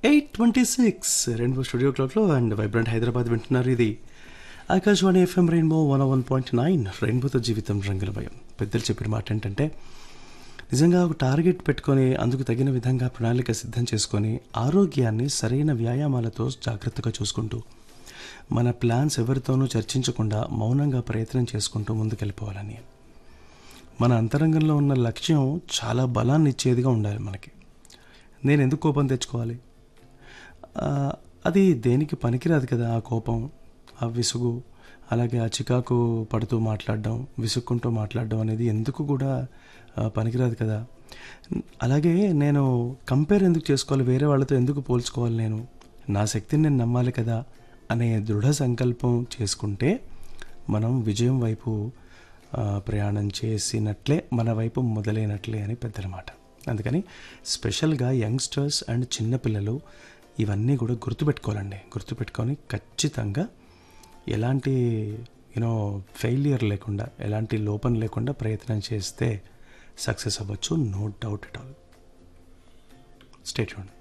eight twenty six rainbow studio క్లాక్లో and vibrant Hyderabad వింటున్నారు ఇది Akashvani FM rainbow one one point nine రెయిన్బోతో జీవితం రంగులమయం పెద్దలు చెప్పిన మాట ఏంటంటే నిజంగా ఒక టార్గెట్ పెట్టుకొని అందుకు తగిన విధంగా ప్రణాళిక సిద్ధం చేసుకొని ఆరోగ్యాన్ని సరైన వ్యాయామాలతో జాగ్రత్తగా చూసుకుంటూ మన ప్లాన్స్ ఎవరితోనూ చర్చించకుండా మౌనంగా ప్రయత్నం చేసుకుంటూ ముందుకెళ్ళిపోవాలని మన అంతరంగంలో ఉన్న లక్ష్యం చాలా బలాన్ని ఇచ్చేదిగా ఉండాలి మనకి నేను ఎందుకు కోపం తెచ్చుకోవాలి ఆ, అది దేనికి పనికిరాదు కదా ఆ కోపం ఆ విసుగు అలాగే ఆ చికాకు పడుతూ మాట్లాడడం విసుక్కుంటూ మాట్లాడడం అనేది ఎందుకు కూడా ఆ, పనికిరాదు కదా అలాగే నేను కంపేర్ ఎందుకు చేసుకోవాలి వేరే వాళ్ళతో ఎందుకు పోల్చుకోవాలి నేను నా శక్తిని నేను నమ్మాలి కదా అనే దృఢ సంకల్పం చేసుకుంటే మనం విజయం వైపు ఆ, ప్రయాణం చేసినట్లే మన వైపు మొదలైనట్లే అని పెద్దల మాట అందుకని స్పెషల్గా యంగ్స్టర్స్ అండ్ చిన్నపిల్లలు ఇవన్నీ కూడా గుర్తుపెట్టుకోవాలండి గుర్తుపెట్టుకొని ఖచ్చితంగా ఎలాంటి యూనో ఫెయిలియర్ లేకుండా ఎలాంటి లోపం లేకుండా ప్రయత్నం చేస్తే సక్సెస్ అవ్వచ్చు no doubt at all state చూడండి